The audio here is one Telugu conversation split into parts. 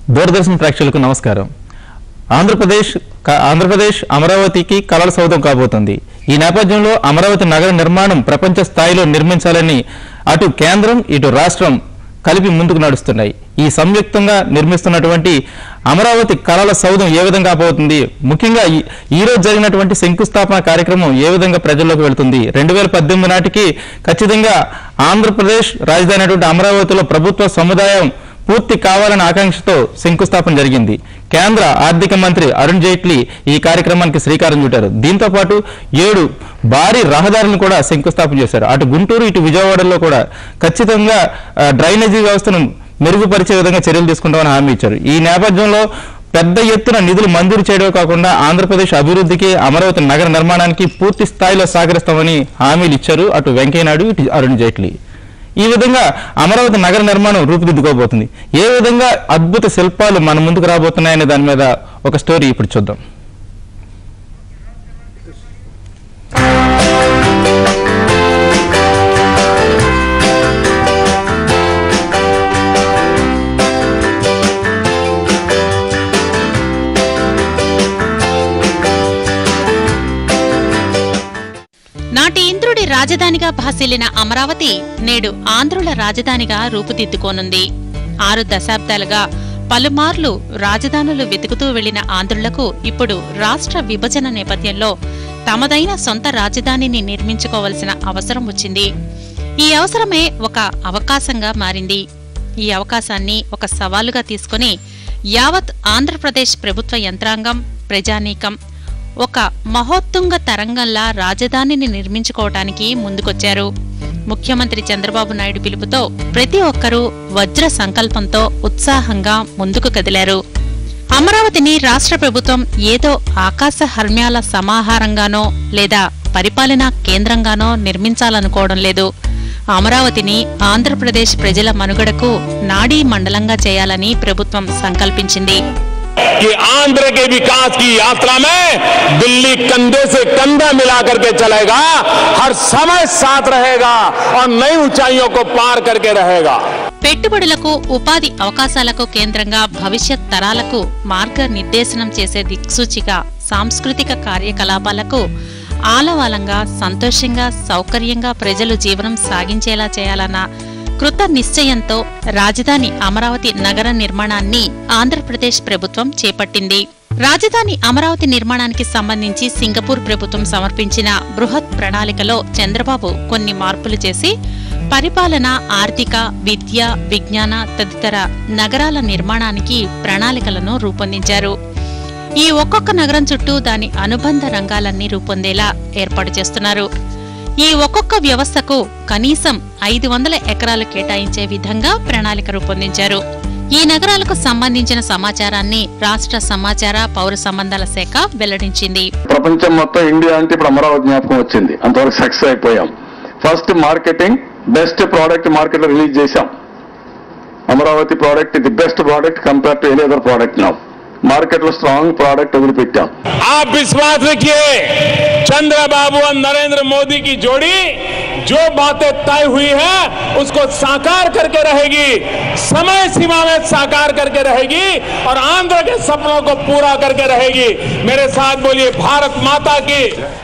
దూరదర్శన్ ప్రేక్షకులకు నమస్కారం ఆంధ్రప్రదేశ్ క- ఆంధ్రప్రదేశ్ అమరావతికి కలల సౌధం కాబోతుంది ఈ నేపథ్యంలో అమరావతి నగర నిర్మాణం ప్రపంచ స్థాయిలో నిర్మించాలని అటు కేంద్రం ఇటు రాష్ట్రం కలిపి ముందుకు నడుస్తున్నాయి ఈ సంయుక్తంగా నిర్మిస్తున్నటువంటి అమరావతి కళల సౌధం ఏ విధంగా పోతుంది ముఖ్యంగా ఈ- ఈ రోజు జరిగినటువంటి శంకుస్థాపన కార్యక్రమం ఏ విధంగా ప్రజల్లోకి వెళ్తుంది రెండు వేల పద్దెనిమిది నాటికి ఖచ్చితంగా ఆంధ్రప్రదేశ్ రాజధాని అయినటువంటి అమరావతిలో ప్రభుత్వ సముదాయం పూర్తి కావాలనే ఆకాంక్షతో శంకుస్థాపన జరిగింది కేంద్ర ఆర్థిక మంత్రి అరుణ్ జైట్లీ ఈ కార్యక్రమానికి శ్రీకారం చుట్టారు దీంతో పాటు ఏడు భారీ రహదారులను కూడా శంకుస్థాపన చేశారు అటు గుంటూరు ఇటు విజయవాడలో కూడా ఖచ్చితంగా ఆ, డ్రైనేజీ వ్యవస్థను మెరుగుపరిచే విధంగా చర్యలు తీసుకుంటామని హామీ ఇచ్చారు ఈ నేపథ్యంలో పెద్ద ఎత్తున నిధులు మంజూరు చేయడమే కాకుండా ఆంధ్రప్రదేశ్ అభివృద్ధికి అమరావతి నగర నిర్మాణానికి పూర్తి స్థాయిలో సహకరిస్తామని హామీలు ఇచ్చారు అటు వెంకయ్యనాయుడు ఇటు అరుణ్ జైట్లీ ఈ విధంగా అమరావతి నగర నిర్మాణం రూపుదిద్దుకోబోతుంది ఏ విధంగా అద్భుత శిల్పాలు మన ముందుకు రాబోతున్నాయనే దాని మీద ఒక స్టోరీ ఇప్పుడు చూద్దాం నాటి ఇంద్రుడి రాజధానిగా భాసిల్లిన అమరావతి నేడు ఆంధ్రుల రాజధానిగా రూపుదిద్దుకోనుంది ఆరు దశాబ్దాలుగా పలుమార్లు రాజధానులు వెతుకుతూ వెళ్లిన ఆంధ్రులకు ఇప్పుడు రాష్ట్ర విభజన నేపథ్యంలో తమదైన సొంత రాజధానిని నిర్మించుకోవలసిన అవసరం వచ్చింది ఈ అవసరమే ఒక అవకాశంగా మారింది ఈ అవకాశాన్ని ఒక సవాలుగా తీసుకుని యావత్ ఆంధ్రప్రదేశ్ ప్రభుత్వ యంత్రాంగం ప్రజానీకం ఒక మహోత్తుంగ తరంగంలా రాజధానిని నిర్మించుకోవటానికి ముందుకొచ్చారు ముఖ్యమంత్రి చంద్రబాబు నాయుడు పిలుపుతో ప్రతి ఒక్కరూ వజ్ర సంకల్పంతో ఉత్సాహంగా ముందుకు కదిలారు అమరావతిని రాష్ట్ర ప్రభుత్వం ఏదో ఆకాశ హర్మ్యాల సమాహారంగానో లేదా పరిపాలనా కేంద్రంగానో నిర్మించాలనుకోవడం లేదు అమరావతిని ఆంధ్రప్రదేశ్ ప్రజల మనుగడకు నాడీ మండలంగా చేయాలని ప్రభుత్వం సంకల్పించింది कि आंध्र के विकास की यात्रा में दिल्ली कंधे से कंधा मिला करके चलेगा हर समय साथ रहेगा और नई ऊंचाइयों को पार करके रहेगा పెట్టుబడులకు ఉపాధి అవకాశాలకు కేంద్రంగా భవిష్యత్ తరాలకు మార్గనిర్దేశనం చేసే దిక్సూచిగా సాంస్కృతిక కార్యకలాపాలకు ఆలవాలంగా సంతోషంగా సౌకర్యంగా ప్రజలు జీవనం సాగించేలా చేయాలన్న కృత నిశ్చయంతో రాజధాని అమరావతి నగర నిర్మాణాన్ని ఆంధ్రప్రదేశ్ ప్రభుత్వం చేపట్టింది రాజధాని అమరావతి నిర్మాణానికి సంబంధించి సింగపూర్ ప్రభుత్వం సమర్పించిన బృహత్ ప్రణాళికలో చంద్రబాబు కొన్ని మార్పులు చేసి పరిపాలన ఆర్థిక విద్య విజ్ఞాన తదితర నగరాల నిర్మాణానికి ప్రణాళికలను రూపొందించారు ఈ ఒక్కొక్క నగరం చుట్టూ దాని అనుబంధ రంగాలన్నీ రూపొందేలా ఏర్పాటు చేస్తున్నారు ఈ ఒక్కొక్క వ్యవస్థకు కనీసం ఐదు వందల ఎకరాలు కేటాయించే విధంగా ప్రణాళిక రూపొందించారు ఈ నగరాలకు సంబంధించిన సమాచారాన్ని రాష్ట్ర సమాచార పౌర సంబంధాల శాఖ వెల్లడించింది ప్రపంచం మొత్తం ఇండియా అంటే ఇప్పుడు అమరావతి జ్ఞాపకం వచ్చింది అంతవరకు సక్సెస్ అయిపోయాం first marketing best product market లో రిలీజ్ చేశాం Amaravati product the best product compare to any other product నా మార్కెట్ లో స్ట్రాంగ్ ప్రోడక్ట్ వదిలిపెట్టాం आप विश्वास रखिए चंद्रबाबू और नरेंद्र मोदी की जोड़ी जो बातें तय हुई है उसको साकार करके रहेगी समय सीमा में साकार करके रहेगी और आंध्र के सपनों को पूरा करके रहेगी मेरे साथ बोलिए भारत माता की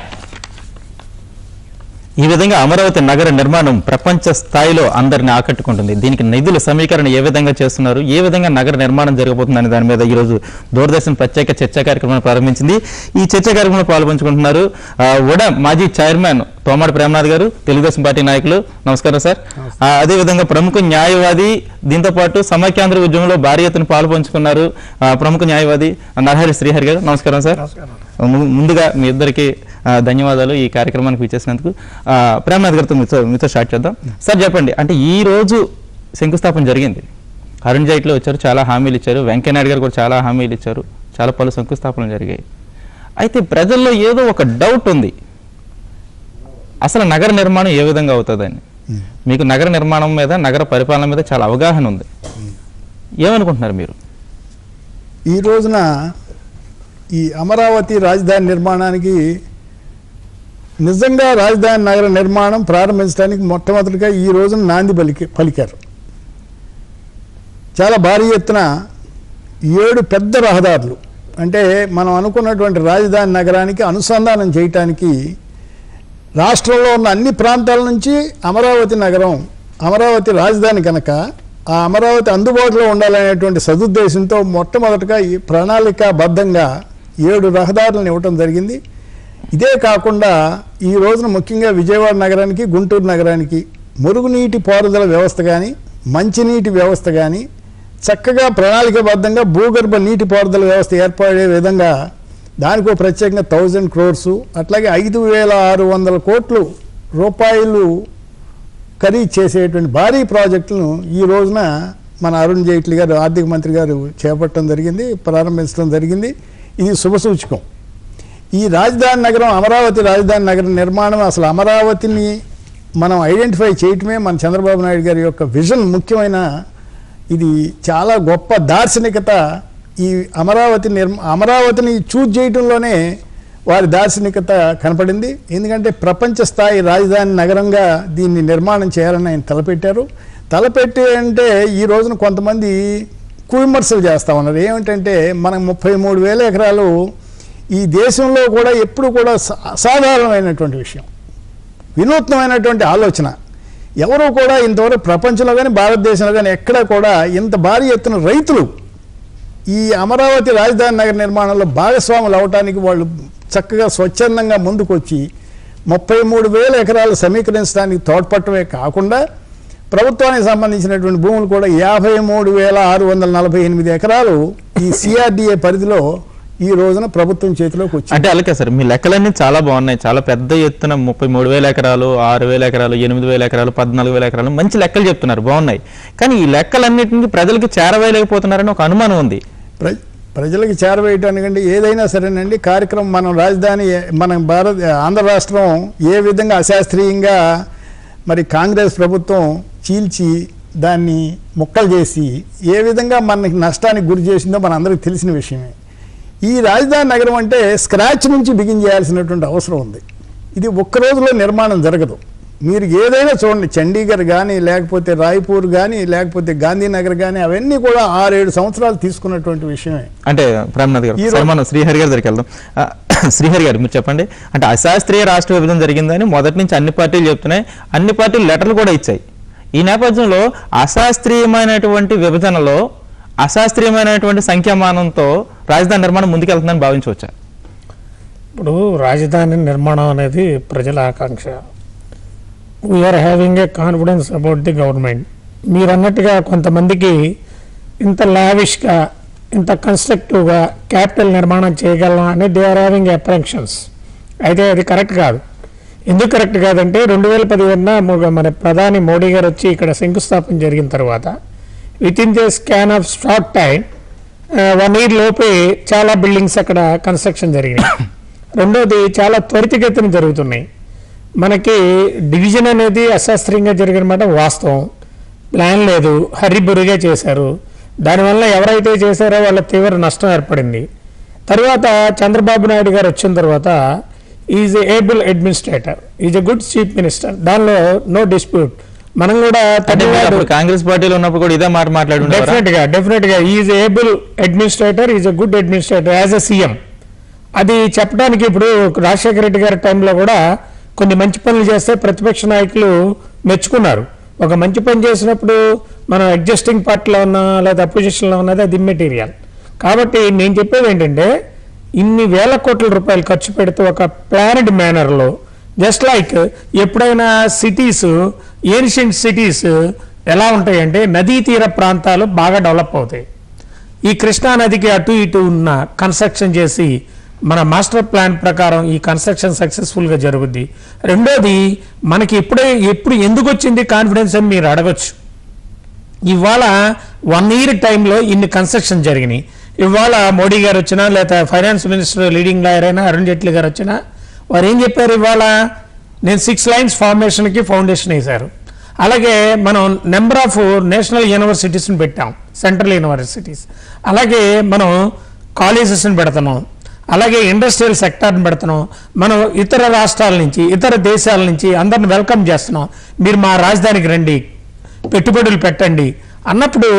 ఈ విధంగా అమరావతి నగర నిర్మాణం ప్రపంచ స్థాయిలో అందరిని ఆకట్టుకుంటుంది దీనికి నిధుల సమీకరణ ఏ విధంగా చేస్తున్నారు ఏ విధంగా నగర నిర్మాణం జరగబోతుందనే దాని మీద ఈ రోజు దూరదర్శన్ ప్రత్యేక చర్చా కార్యక్రమాన్ని ప్రారంభించింది ఈ చర్చా కార్యక్రమంలో పాల్పంచుకుంటున్నారు ఆ, ఉడా మాజీ చైర్మన్ తోమాడి ప్రేమనాథ్ గారు తెలుగుదేశం పార్టీ నాయకులు నమస్కారం సార్ ఆ, అదే విధంగా ప్రముఖ న్యాయవాది దీంతో పాటు సమైక్యాంధ్ర ఉద్యమంలో భారీ ఎత్తున పాల్పంచుకున్నారు ఆ, ప్రముఖ న్యాయవాది నరహరి శ్రీహరి గారు నమస్కారం సార్ ము- ముందుగా మీ ఇద్దరికి ఆ, ధన్యవాదాలు ఈ కార్యక్రమానికి ఇచ్చేసినందుకు ఆ, ప్రేమనాథ్ గారితో మీతో మీతో స్టార్ట్ చేద్దాం సార్ చెప్పండి అంటే ఈ రోజు శంకుస్థాపన జరిగింది అరుణ్ జైట్లో వచ్చారు చాలా హామీలు ఇచ్చారు వెంకయ్యనాయుడు గారు కూడా చాలా హామీలు ఇచ్చారు చాలా పలు శంకుస్థాపనలు జరిగాయి అయితే ప్రజల్లో ఏదో ఒక డౌట్ ఉంది అసలు నగర నిర్మాణం ఏ విధంగా అవుతుందని మీకు నగర నిర్మాణం మీద నగర పరిపాలన మీద చాలా అవగాహన ఉంది ఏమనుకుంటున్నారు మీరు ఈ రోజున ఈ అమరావతి రాజధాని నిర్మాణానికి నిజంగా రాజధాని నగర నిర్మాణం ప్రారంభించడానికి మొట్టమొదటిగా ఈ రోజున నాంది పలికి పలికారు చాలా భారీ ఎత్తున ఏడు పెద్ద రహదారులు అంటే మనం అనుకున్నటువంటి రాజధాని నగరానికి అనుసంధానం చేయటానికి రాష్ట్రంలో ఉన్న అన్ని ప్రాంతాల నుంచి అమరావతి నగరం అమరావతి రాజధాని కనుక ఆ అమరావతి అందుబాటులో ఉండాలనేటువంటి సదుద్దేశంతో మొట్టమొదటగా ఈ ప్రణాళికాబద్ధంగా ఏడు రహదారులను ఇవ్వటం జరిగింది ఇదే కాకుండా ఈ రోజున ముఖ్యంగా విజయవాడ నగరానికి గుంటూరు నగరానికి మురుగునీటి పారుదల వ్యవస్థ కానీ మంచినీటి వ్యవస్థ కానీ చక్కగా ప్రణాళికాబద్ధంగా భూగర్భ నీటి పారుదల వ్యవస్థ ఏర్పడే విధంగా దానికో ప్రత్యేకంగా థౌజండ్ క్రోర్సు అట్లాగే ఐదు వేల ఆరు వందల కోట్లు రూపాయలు ఖరీదు చేసేటువంటి భారీ ప్రాజెక్టులను ఈ రోజున మన అరుణ్ జైట్లీ గారు ఆర్థిక మంత్రి గారు చేపట్టడం జరిగింది ప్రారంభించడం జరిగింది ఇది శుభసూచకం ఈ రాజధాని నగరం అమరావతి రాజధాని నగరం నిర్మాణం అసలు అమరావతిని మనం ఐడెంటిఫై చేయటమే మన చంద్రబాబు నాయుడు గారి యొక్క విజన్ ముఖ్యమైన ఇది చాలా గొప్ప దార్శనికత ఈ అమరావతి నిర్మ అమరావతిని చూజ్ చేయటంలోనే వారి దార్శనికత కనపడింది ఎందుకంటే ప్రపంచ స్థాయి రాజధాని నగరంగా దీన్ని నిర్మాణం చేయాలని ఆయన తలపెట్టారు తలపెట్టి అంటే ఈ రోజున కొంతమంది కువిమర్శలు చేస్తా ఉన్నారు ఏమిటంటే మనం ముప్పై మూడు వేల ఎకరాలు ఈ దేశంలో కూడా ఎప్పుడు కూడా సా- అసాధారణమైనటువంటి విషయం వినూత్నమైనటువంటి ఆలోచన ఎవరు కూడా ఇంతవరకు ప్రపంచంలో కానీ భారతదేశంలో కానీ ఎక్కడ కూడా ఇంత భారీ ఎత్తున రైతులు ఈ అమరావతి రాజధాని నగర నిర్మాణంలో భాగస్వాములు అవటానికి వాళ్ళు చక్కగా స్వచ్ఛందంగా ముందుకొచ్చి ముప్పై మూడు వేల ఎకరాలు సమీకరించడానికి తోడ్పడటమే కాకుండా ప్రభుత్వానికి సంబంధించినటువంటి భూములు కూడా యాభై మూడు వేల ఆరు వందల నలభై ఎనిమిది ఎకరాలు ఈ సిఆర్డిఏ పరిధిలో ఈ రోజున ప్రభుత్వం చేతిలోకి వచ్చింది అంటే అలాగే సార్ మీ లెక్కలన్నీ చాలా బాగున్నాయి చాలా పెద్ద ఎత్తున ముప్పై మూడు వేల ఎకరాలు ఆరు వేల ఎకరాలు ఎనిమిది వేల ఎకరాలు పద్నాలుగు వేల ఎకరాలు మంచి లెక్కలు చెప్తున్నారు బాగున్నాయి కానీ ఈ లెక్కలన్నింటినీ ప్రజలకు చేరవేయలేకపోతున్నారని ఒక అనుమానం ఉంది ప్ర ప్రజలకు చేరవేయటానికంటే ఏదైనా సరేనండి కార్యక్రమం మనం రాజధాని మన భారత ఆంధ్ర రాష్ట్రం ఏ విధంగా అశాస్త్రీయంగా మరి కాంగ్రెస్ ప్రభుత్వం చీల్చి దాన్ని ముక్కలు చేసి ఏ విధంగా మనకి నష్టానికి గురి చేసిందో మన అందరికీ తెలిసిన విషయమే ఈ రాజధాని నగరం అంటే స్క్రాచ్ నుంచి బిగిన్ చేయాల్సినటువంటి అవసరం ఉంది ఇది ఒక్క రోజులో నిర్మాణం జరగదు మీరు ఏదైనా చూడండి చండీగఢ్ కానీ లేకపోతే రాయ్పూర్ కానీ లేకపోతే గాంధీనగర్ కానీ అవన్నీ కూడా ఆరేడు సంవత్సరాలు తీసుకున్నటువంటి విషయమే అంటే ప్రేమనాథ్ గారు ఈ రో- సరే మనం శ్రీహరి గారి దగ్గరికి వెళ్దాం ఆ, శ్రీహరి గారు మీరు చెప్పండి అంటే అశాస్త్రీయ రాష్ట్ర విభజన జరిగిందని మొదటి నుంచి అన్ని పార్టీలు చెప్తున్నాయి అన్ని పార్టీలు లెటర్లు కూడా ఇచ్చాయి ఈ నేపథ్యంలో అశాస్త్రీయమైనటువంటి విభజనలో అశాస్త్రీయమైనటువంటి సంఖ్యామానంతో రాజధాని నిర్మాణం ముందుకెళ్తుందని భావించవచ్చా ఇప్పుడు రాజధాని నిర్మాణం అనేది ప్రజల ఆకాంక్ష we're having a confidence about the government మీరు అన్నట్టుగా కొంతమందికి ఇంత లావిష్గా ఇంత కన్స్ట్రక్టివ్గా క్యాపిటల్ నిర్మాణం చేయగలం అని దే ఆర్ హ్యావింగ్ అప్రెన్షన్స్ అయితే అది కరెక్ట్ కాదు ఎందుకు కరెక్ట్ కాదంటే రెండు వేల పదిహేనున మన ప్రధాని మోడీ గారు వచ్చి ఇక్కడ శంకుస్థాపన జరిగిన తర్వాత within the span of short time one year లోపే చాలా బిల్డింగ్స్ అక్కడ కన్స్ట్రక్షన్ జరిగినాయి రెండోది చాలా త్వరితగతిన జరుగుతున్నాయి మనకి డివిజన్ అనేది అశాస్త్రీయంగా జరిగిన మాట వాస్తవం ప్లాన్ లేదు హరిబురిగా చేశారు దానివల్ల ఎవరైతే చేశారో వాళ్ళ తీవ్ర నష్టం ఏర్పడింది తర్వాత చంద్రబాబు నాయుడు గారు వచ్చిన తర్వాత is able administrator is a good chief minister దానిలో నో డిస్ప్యూట్ మనం కూడా అంటే మీరు తమిళనాడు అప్పుడు కాంగ్రెస్ పార్టీలో ఉన్నప్పుడు కూడా ఇదే మాట మాట్లాడి డెఫినెట్ గా డెఫినెట్ గా is able administrator is a good administrator as a CM అది చెప్పడానికి ఇప్పుడు రాజశేఖర రెడ్డి గారి టైంలో కూడా కొన్ని మంచి పనులు చేస్తే ప్రతిపక్ష నాయకులు మెచ్చుకున్నారు ఒక మంచి పని చేసినప్పుడు మనం అడ్జస్టింగ్ పార్టీలో ఉన్నా లేదా అపోజిషన్లో ఉన్నది అది ఇమ్మెటీరియల్ కాబట్టి నేను చెప్పేది ఏంటంటే ఇన్ని వేల కోట్ల రూపాయలు ఖర్చు పెడితే ఒక ప్లానెడ్ మేనర్లో జస్ట్ లైక్ ఎప్పుడైనా సిటీస్ ఏన్షియంట్ సిటీస్ ఎలా ఉంటాయంటే నదీ తీర ప్రాంతాలు బాగా డెవలప్ అవుతాయి ఈ కృష్ణా నదికి అటు ఇటు ఉన్న కన్స్ట్రక్షన్ చేసి మన మాస్టర్ ప్లాన్ ప్రకారం ఈ కన్స్ట్రక్షన్ సక్సెస్ఫుల్ గా జరుగుద్ది రెండోది మనకి ఎప్పుడే ఎప్పుడు ఎందుకు వచ్చింది కాన్ఫిడెన్స్ అని మీరు అడగొచ్చు ఇవాళ వన్ ఇయర్ టైంలో ఇన్ని కన్స్ట్రక్షన్ జరిగినాయి ఇవాళ మోడీ గారు వచ్చినా లేదా ఫైనాన్స్ మినిస్టర్ లీడింగ్ లాయర్ అయినా అరుణ్ జైట్లీ గారు వచ్చినా వారు ఏం చెప్పారు ఇవాళ నేను సిక్స్ లైన్స్ ఫార్మేషన్కి ఫౌండేషన్ వేశారు అలాగే మనం నెంబర్ ఆఫ్ నేషనల్ యూనివర్సిటీస్ని పెట్టాం సెంట్రల్ యూనివర్సిటీస్ అలాగే మనం కాలేజెస్ని పెడుతున్నాం అలాగే ఇండస్ట్రియల్ సెక్టార్ని పెడుతున్నాం మనం ఇతర రాష్ట్రాల నుంచి ఇతర దేశాల నుంచి అందరిని వెల్కమ్ చేస్తున్నాం మీరు మా రాజధానికి రండి పెట్టుబడులు పెట్టండి అన్నప్పుడు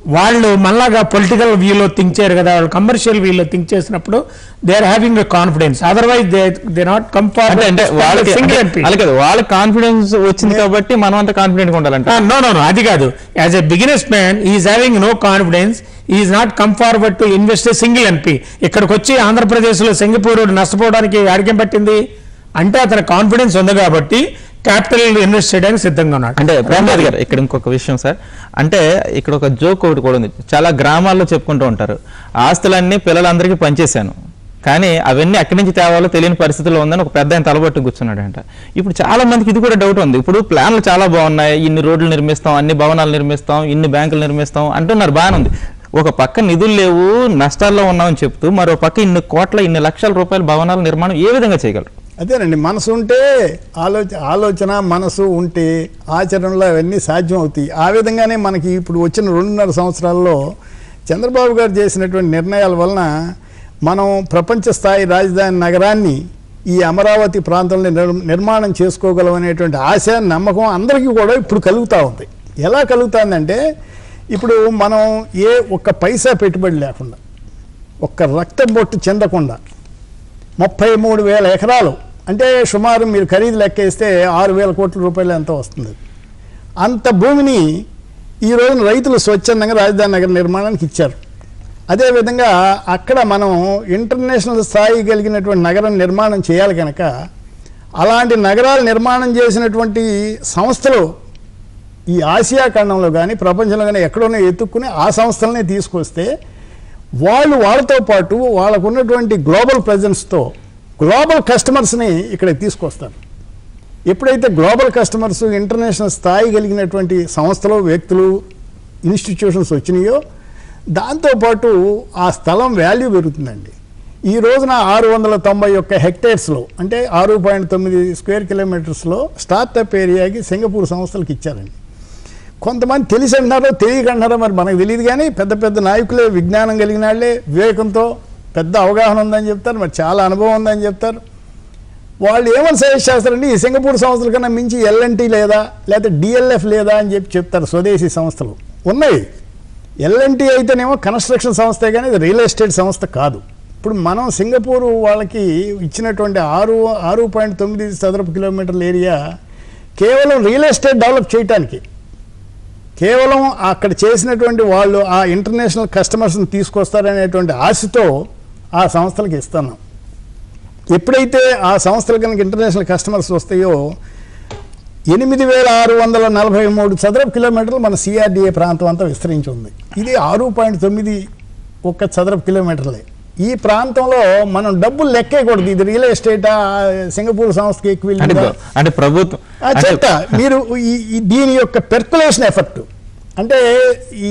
వాళ్ళు మళ్ళాగా పొలిటికల్ వ్యూలో థింక్ చేయరు కదా వాళ్ళు కమర్షియల్ వ్యూలో థింక్ చేసినప్పుడు they are having a confidence otherwise they they not అంటే అంటే వాళ్ళకి సింగిల్ అంటే వాళ్ళకి కాదు, వాళ్ళకి కాన్ఫిడెన్స్ వచ్చింది కాబట్టి మనం అంత కాన్ఫిడెంట్ గా ఉండాలంట నో నో నో అది కాదు as a business man is having no confidence is not come forward to invest single MP ఇక్కడికి వచ్చి ఆంధ్రప్రదేశ్లో సింగపూర్ నష్టపోవడానికి అడిగం పట్టింది అంటే అతని కాన్ఫిడెన్స్ ఉంది కాబట్టి క్యాపిటల్ ఇన్వెస్ట్ చేయడానికి సిద్ధంగా ఉన్నాడు అంటే ప్రహ్లాద్ గారు ఇక్కడ ఇంకొక విషయం సార్ అంటే ఇక్కడ ఒక జోక్ ఒకటి కూడా ఉంది చాలా గ్రామాల్లో చెప్పుకుంటూ ఉంటారు ఆస్తులన్నీ పిల్లలందరికీ పనిచేశాను కానీ అవన్నీ ఎక్కడి నుంచి తేవాలో తెలియని పరిస్థితిలో ఉందని ఒక పెద్ద ఆయన తలబట్టు కూర్చున్నాడంట ఇప్పుడు చాలా మందికి ఇది కూడా డౌట్ ఉంది ఇప్పుడు ప్లాన్లు చాలా బాగున్నాయి ఇన్ని రోడ్లు నిర్మిస్తాం అన్ని భవనాలు నిర్మిస్తాం ఇన్ని బ్యాంకులు నిర్మిస్తాం అంటున్నారు బాగానే ఉంది ఒక పక్క నిధులు లేవు నష్టాల్లో ఉన్నామని చెప్తూ మరో పక్క ఇన్ని కోట్ల ఇన్ని లక్షల రూపాయల భవనాల నిర్మాణం ఏ విధంగా చేయగలరు అదేనండి మనసు ఉంటే ఆలోచ ఆలోచన మనసు ఉంటే ఆచరణలో అవన్నీ సాధ్యం అవుతాయి ఆ విధంగానే మనకి ఇప్పుడు వచ్చిన రెండున్నర సంవత్సరాల్లో చంద్రబాబు గారు చేసినటువంటి నిర్ణయాల వలన మనం ప్రపంచ స్థాయి రాజధాని నగరాన్ని ఈ అమరావతి ప్రాంతంలో నిర్- నిర్మాణం చేసుకోగలం అనేటువంటి ఆశ నమ్మకం అందరికీ కూడా ఇప్పుడు కలుగుతూ ఉంది ఎలా కలుగుతుందంటే ఇప్పుడు మనం ఏ ఒక్క పైసా పెట్టుబడి లేకుండా ఒక్క రక్తం బొట్టు చెందకుండా ముప్పై మూడు వేల ఎకరాలు అంటే సుమారు మీరు ఖరీదు లెక్కేస్తే ఆరు వేల కోట్ల రూపాయలు ఎంత వస్తుంది అంత భూమిని ఈ రోజున రైతులు స్వచ్ఛందంగా రాజధాని నగర నిర్మాణానికి ఇచ్చారు అదేవిధంగా అక్కడ మనం ఇంటర్నేషనల్ స్థాయి కలిగినటువంటి నగరం నిర్మాణం చేయాలి కనుక అలాంటి నగరాలు నిర్మాణం చేసినటువంటి సంస్థలు ఈ ఆసియా ఖండంలో కానీ ప్రపంచంలో కానీ ఎక్కడోనో ఎత్తుక్కుని ఆ సంస్థలనే తీసుకొస్తే వాళ్ళు వాళ్ళతో పాటు వాళ్ళకు ఉన్నటువంటి గ్లోబల్ ప్రజెన్స్తో గ్లోబల్ కస్టమర్స్ని ఇక్కడికి తీసుకొస్తారు ఎప్పుడైతే గ్లోబల్ కస్టమర్స్ ఇంటర్నేషనల్ స్థాయి కలిగినటువంటి సంస్థలు వ్యక్తులు ఇన్స్టిట్యూషన్స్ వచ్చినాయో దాంతోపాటు ఆ స్థలం వాల్యూ పెరుగుతుందండి ఈ రోజున ఆరు వందల తొంభై ఒక్క హెక్టేర్స్లో అంటే ఆరు పాయింట్ తొమ్మిది స్క్వేర్ కిలోమీటర్స్లో స్టార్టప్ ఏరియాకి సింగపూర్ సంస్థలకు ఇచ్చారండి కొంతమంది తెలిసి అంటున్నారో తెలియక అంటున్నారో మరి మనకు తెలియదు కానీ పెద్ద పెద్ద నాయకులే విజ్ఞానం కలిగిన వాళ్ళే వివేకంతో పెద్ద అవగాహన ఉందని చెప్తారు మరి చాలా అనుభవం ఉందని చెప్తారు వాళ్ళు ఏమని సజెస్ట్ చేస్తారంటే ఈ సింగపూర్ సంస్థల కన్నా మించి ఎల్ఎన్టీ లేదా లేకపోతే డిఎల్ఎఫ్ లేదా అని చెప్పి చెప్తారు స్వదేశీ సంస్థలు ఉన్నాయి ఎల్ఎన్టీ అయితేనేమో కన్స్ట్రక్షన్ సంస్థే కానీ ఇది రియల్ ఎస్టేట్ సంస్థ కాదు ఇప్పుడు మనం సింగపూర్ వాళ్ళకి ఇచ్చినటువంటి ఆరు ఆరు పాయింట్ తొమ్మిది చదరపు కిలోమీటర్ల ఏరియా కేవలం రియల్ ఎస్టేట్ డెవలప్ చేయటానికి కేవలం అక్కడ చేసినటువంటి వాళ్ళు ఆ ఇంటర్నేషనల్ కస్టమర్స్ని తీసుకొస్తారనేటువంటి ఆశతో ఆ సంస్థలకు ఇస్తున్నాం ఎప్పుడైతే ఆ సంస్థలు కనుక ఇంటర్నేషనల్ కస్టమర్స్ వస్తాయో ఎనిమిది వేల ఆరు వందల నలభై మూడు చదరపు కిలోమీటర్లు మన సిఆర్డిఏ ప్రాంతం అంతా విస్తరించి ఉంది ఇది ఆరు పాయింట్ తొమ్మిది ఒక్క చదరపు కిలోమీటర్లే ఈ ప్రాంతంలో మనం డబ్బులు లెక్కేయకూడదు ఇది రియల్ ఎస్టేట్ సింగపూర్ సంస్థకి ఎక్కువ అంటే వెళ్ళిందా? గ- అంటే ప్రభుత్వం ఆ, అంటే చెప్తా మీరు ఈ ఈ- దీని యొక్క పెర్కులేషన్ ఎఫెక్ట్ అంటే ఈ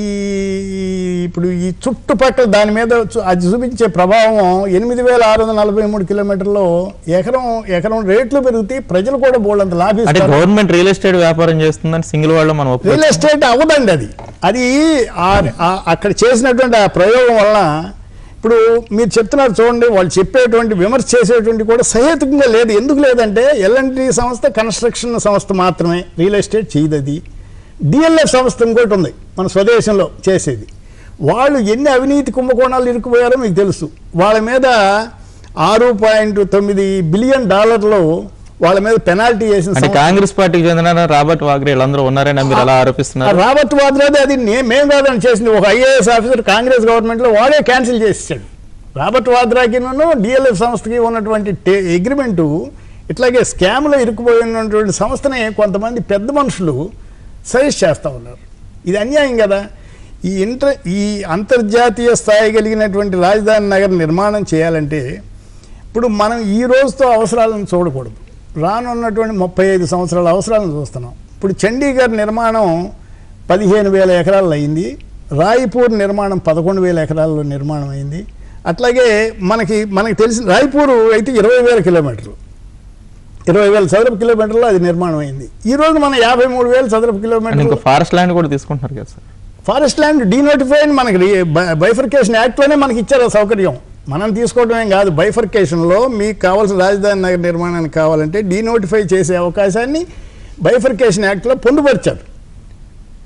ఈ- ఇప్పుడు ఈ చుట్టుపక్కల దాని మీద చు- అది చూపించే ప్రభావం ఎనిమిది వేల ఆరు వందల నలభై మూడు కిలోమీటర్లో ఎకరం ఎకరం రేట్లు పెరుగుతాయి ప్రజలు కూడా బోల్డంత అంటే లాభిస్తారు గవర్నమెంట్ రియల్ ఎస్టేట్ వ్యాపారం చేస్తుందని సింగిల్ వాళ్ళు మనం ఒప్పుకోవచ్చు. రియల్ ఎస్టేట్ అవ్వదండి అది అది ఆ- ఆ- అక్కడ చేసినటువంటి ఆ ప్రయోగం వల్ల ఇప్పుడు మీరు చెప్తున్నారు చూడండి వాళ్ళు చెప్పేటువంటి విమర్శ చేసేటువంటి కూడా సహేతుకంగా లేదు ఎందుకు లేదంటే ఎల్ఎన్టీ సంస్థ కన్స్ట్రక్షన్ సంస్థ మాత్రమే రియల్ ఎస్టేట్ చేయదు అది డిఎల్ఎఫ్ సంస్థ ఇంకోటి ఉంది మన స్వదేశంలో చేసేది వాళ్ళు ఎన్ని అవినీతి కుంభకోణాలు ఇరుక్కుపోయారో మీకు తెలుసు వాళ్ళ మీద ఆరు పాయింట్ తొమ్మిది బిలియన్ డాలర్లు వాళ్ళ మీద పెనాల్టీ చేసిన అంటే సంస్థ. కాంగ్రెస్ పార్టీకి చెందిన రాబర్ట్ వాగ్రే వీళ్ళందరూ ఉన్నారని మీరు అలా ఆ ఆరోపిస్తున్నారు రాబర్ట్ వాద్రాది అది నే- మేం కాదని చేసింది ఒక ఐఏఎస్ ఆఫీసర్ కాంగ్రెస్ గవర్నమెంట్లో వాడే క్యాన్సిల్ చేసేసాడు రాబర్ట్ వాద్రాకి డిఎల్ఎఫ్ సంస్థకి ఉన్నటువంటి అగ్రిమెంటు ఇట్లాగే స్కామ్లో ఇరుక్కుపోయినటువంటి సంస్థనే కొంతమంది పెద్ద మనుషులు సజెస్ట్ చేస్తూ ఉన్నారు ఇది అన్యాయం కదా ఈ ఇంటర్ ఈ అంతర్జాతీయ స్థాయి కలిగినటువంటి రాజధాని నగర నిర్మాణం చేయాలంటే ఇప్పుడు మనం ఈ రోజుతో అవసరాలను చూడకూడదు రానున్నటువంటి ముప్పై ఐదు సంవత్సరాల అవసరాలను చూస్తున్నాం ఇప్పుడు చండీగఢ్ నిర్మాణం పదిహేను వేల ఎకరాల్లో అయింది రాయ్పూర్ నిర్మాణం పదకొండు వేల ఎకరాల్లో నిర్మాణం అయింది అట్లాగే మనకి మనకి తెలిసిన రాయ్పూర్ అయితే ఇరవై వేల కిలోమీటర్లు ఇరవై వేల చదరపు కిలోమీటర్లో అది నిర్మాణం అయింది ఈ రోజు మనం యాభై మూడు వేల చదరపు అంటే కిలోమీటర్లు ఇంకో ఫారెస్ట్ ల్యాండ్ కూడా తీసుకుంటున్నారు కదా సార్ ఫారెస్ట్ ల్యాండ్ డీనోటిఫైడ్ మనకి బైఫర్కేషన్ యాక్ట్లోనే మనకి ఇచ్చారు ఆ సౌకర్యం మనం తీసుకోవడం ఏం కాదు బైఫర్కేషన్లో మీకు కావాల్సిన రాజధాని నగర నిర్మాణానికి కావాలంటే డీనోటిఫై చేసే అవకాశాన్ని బైఫర్కేషన్ యాక్ట్లో పొందుపరిచారు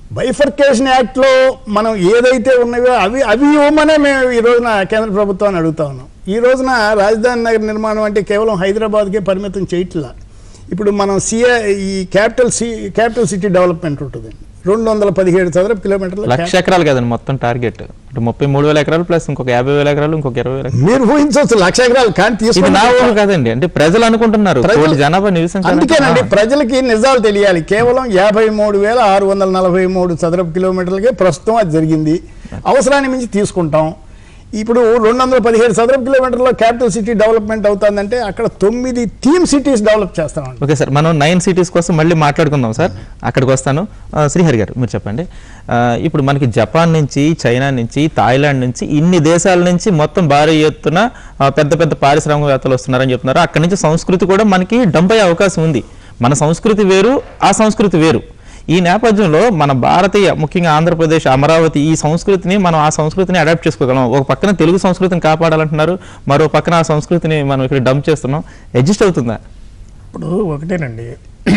బైఫర్కేషన్ యాక్ట్లో మనం ఏదైతే ఉన్నాయో అవి అవి ఇవ్వమనే మేము ఈ రోజున కేంద్ర ప్రభుత్వాన్ని అడుగుతా ఉన్నాం ఈ రోజున రాజధాని నగర నిర్మాణం అంటే కేవలం హైదరాబాద్కే పరిమితం చేయట్లా ఇప్పుడు మనం సిఏ ఈ capital C capital city development ఉంటుంది రెండు వందల పదిహేడు చదరపు కిలోమీటర్ల లక్ష ఎకరాలు కదండి మొత్తం టార్గెట్ అంటే ముప్పై మూడు వేల ఎకరాలు ప్లస్ ఇంకొక యాభై వేల ఎకరాలు ఇంకొక ఇరవై వేల ఎకరాలు మీరు ఊహించవచ్చు లక్ష ఎకరాలు కానీ ఇది తీసుకుని నా ఊహ కాదండి అంటే ప్రజలు అనుకుంటున్నారు ప్రజలు- కోటి జనాభా నివసించాలని- అందుకేనండి ప్రజలకి నిజాలు తెలియాలి కేవలం యాభై మూడు వేల ఆరు వందల నలభై మూడు చదరపు కిలోమీటర్లకే ప్రస్తుతం అది జరిగింది అవసరాన్ని మించి తీసుకుంటాం ఇప్పుడు రెండు వందల పదిహేడు చదరపు కిలోమీటర్లో క్యాపిటల్ సిటీ డెవలప్మెంట్ అవుతుందంటే అక్కడ తొమ్మిది థీమ్ సిటీస్ డెవలప్ చేస్తామండి ఓకే సార్ మనం నైన్ సిటీస్ కోసం మళ్ళీ మాట్లాడుకుందాం సార్ అక్కడికి వస్తాను ఆ, శ్రీహరి గారు మీరు చెప్పండి ఆ, ఇప్పుడు మనకి జపాన్ నుంచి చైనా నుంచి థాయిలాండ్ నుంచి ఇన్ని దేశాల నుంచి మొత్తం భారీ ఎత్తున ఆ, పెద్ద పెద్ద పారిశ్రామికవేత్తలు వస్తున్నారని చెప్తున్నారు అక్కడి నుంచి సంస్కృతి కూడా మనకి డంప్ అయ్యే అవకాశం ఉంది మన సంస్కృతి వేరు ఆ సంస్కృతి వేరు ఈ నేపథ్యంలో మన భారతీయ ముఖ్యంగా ఆంధ్రప్రదేశ్ అమరావతి ఈ సంస్కృతిని మనం ఆ సంస్కృతిని అడాప్ట్ చేసుకోగలం ఒక పక్కన తెలుగు సంస్కృతిని కాపాడాలంటున్నారు మరో పక్కన ఆ సంస్కృతిని మనం ఇక్కడ డంప్ చేస్తున్నాం అడ్జస్ట్ అవుతుందా ఇప్పుడు ఒకటేనండి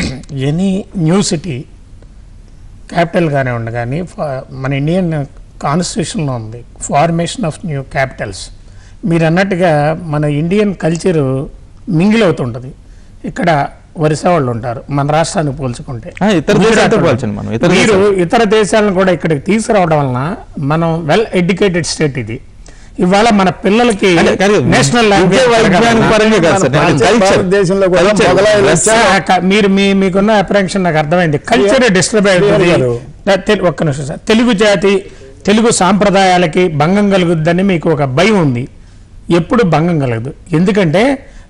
ఎనీ న్యూ సిటీ క్యాపిటల్గానే ఉండి కానీ ఫా- మన ఇండియన్ కాన్స్టిట్యూషన్లో ఉంది ఫార్మేషన్ ఆఫ్ న్యూ క్యాపిటల్స్ మీరు అన్నట్టుగా మన ఇండియన్ కల్చరు మింగిల్ అవుతుంటుంది ఇక్కడ వరుస వాళ్ళు ఉంటారు మన రాష్ట్రాన్ని పోల్చుకుంటే ఆ, ఇతర దేశాలతో పోల్చండి మనం. ఇతర మీరు ఇతర దేశాలను కూడా ఇక్కడికి తీసుకురావడం వలన మనం వెల్ ఎడ్యుకేటెడ్ స్టేట్ ఇది ఇవాళ మన పిల్లలకి అంటే కాదు, నేషనల్ విద్య వైజ్ఞానిక పరంగా కాదు సార్. మన కల్చర్ భారతదేశంలో కూడా కల్చర్. మొఘలాయులు డ్రెస్. వచ్చారు. క- మీరు మీ మీకున్న అప్రహెన్షన్ నాకు అర్థమైంది కల్చర్ డిస్టర్బ్ క్లియర్ గారు. అవుతుంది ఒక్క నిమిషం సార్ తెలుగు జాతి తెలుగు సాంప్రదాయాలకి భంగం కలుగుద్దని మీకు ఒక భయం ఉంది ఎప్పుడు భంగం కలగదు ఎందుకంటే